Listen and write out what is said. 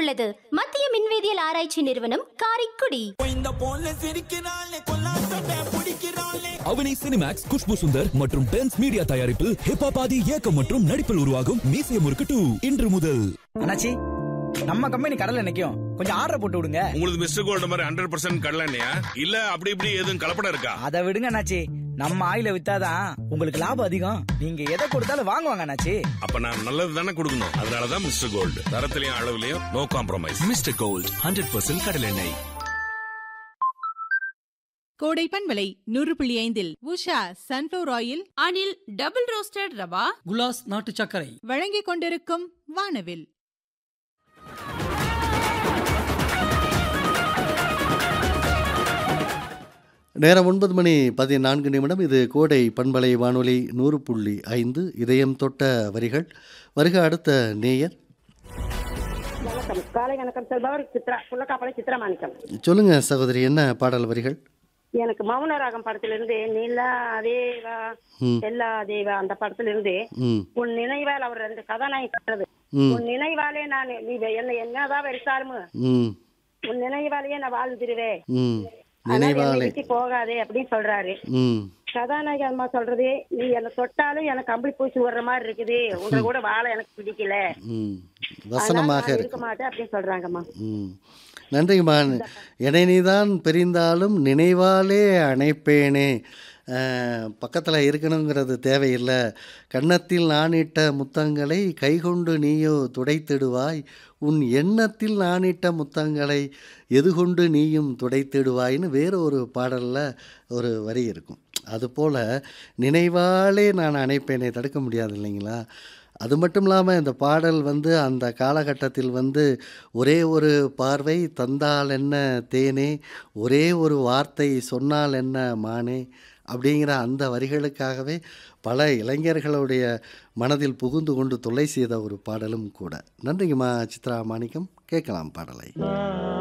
உள்ளது மத்திய மின்வேதியியல் ஆராய்ச்சி நிறுவனம் காரைக்குடி இந்த போன்ல சிரிக்கிறாளே கொல்லாசத்தை பிடிக்கிறாளே அவனி சினிமேக்ஸ் குஷ்பு சுந்தர் மற்றும் பென்ஸ் மீடியா தயாரிப்பில் ஹிப்பாபாதி இயக்கம் மற்றும் நடிப்பில் உருவாகும் மீசை முறுக்கு டூ இன்று முதல் அண்ணாச்சி நம்ம கம்பெனி கடல்ல நிக்கும் கொஞ்சம் ஆர்டர் போட்டு விடுங்க உங்களுக்கு மிஸ்டர் கோல்டு மாதிரி ஹண்ட்ரட் பர்சன்ட் கடலண்ணையா இல்ல அப்படி இப்படி எதுவும் கலப்படம் இருக்கா அதை விடுங்க அண்ணாச்சி நம்ம ஆயில வித்தாதான் உங்களுக்கு லாபம் அதிகம் நீங்க எதை கொடுத்தாலும் வாங்குவாங்க அண்ணாச்சி அப்ப நான் நல்லது தானே கொடுக்கணும் அதனாலதான் மிஸ்டர் கோல்டு தரத்திலையும் அளவுலயும் no compromise mister gold hundred percent கடல் எண்ணெய் கோடை பண்பலை நூறு புள்ளி ஐந்தில் Usha sunflower oil Anil double roasted rava குலாஸ் நாட்டு சர்க்கரை வழங்கிக் கொண்டிருக்கும் வானவில் நேரம் ஒன்பது மணி பதினான்கு நிமிடம் இது கோடை பண்பலை வானொலி நூறு புள்ளி ஐந்து இதயம் தொட்ட வரிகள் வருக அடுத்த நேயர் வணக்கம் காலை வணக்கம் செல்பவர் சித்ரா புள்ளக்காப்பளை சித்ரா மாணிக்கம் சொல்லுங்க சகோதரி என்ன பாடல் வரிகள் எனக்கு மௌன ராகம் படத்திலிருந்து நிலா தேவா ம். எல்லா தேவா அந்த படத்திலிருந்து ம் உன் நினைவால் அவர் ரெண்டு கதாநாயகி கட்டுறது ம். உன் நினைவாலே நான் நீ என்ன என்னதான் வெறுத்தாலும் ம் உன் நினைவாலேயே நான் வாழ்ந்துருவேன் ம் அதனால என்னை நினைவாலே விட்டு போகாதே அப்படின்னு சொல்றாரு ம் கதாநாயகி அம்மா சொல்றது நீ என்ன தொட்டாலும் எனக்கு கம்பளி பூச்சி விடுற மாதிரி இருக்குது உங்க கூட வாழ எனக்கு பிடிக்கல ம் அதனால வசனமாக நான் இருக்கு இருக்க மாட்டேன் அப்படின்னு சொல்றாங்கம்மா ம் நன்றிங்கம்மா என்னை நீதான் பிரிந்தாலும் நினைவாலே அணைப்பேனே பக்கத்தில் இருக்கணுங்கிறது தேவையில்லை கன்னத்தில் நானிட்ட முத்தங்களை கைகொண்டு நீயோ துடைத்திடுவாய் உன் எண்ணத்தில் நானிட்ட முத்தங்களை எதுகொண்டு நீயும் துடைத்திடுவாய்னு வேறு ஒரு பாடலில் ஒரு வரி இருக்கும் அதுபோல் நினைவாலே நான் அணைப்பேனே தடுக்க முடியாது இல்லைங்களா அது மட்டும் இல்லாமல் இந்த பாடல் வந்து அந்த காலகட்டத்தில் வந்து ஒரே ஒரு பார்வை தந்தால் என்ன தேனே ஒரே ஒரு வார்த்தை சொன்னால் என்ன மானே அப்படிங்கிற அந்த வரிகளுக்காகவே பல இளைஞர்களுடைய மனதில் புகுந்து கொண்டு தொல்லை செய்த ஒரு பாடலும் கூட நன்றிங்கம்மா சித்ரா மாணிக்கம் கேட்கலாம் பாடலை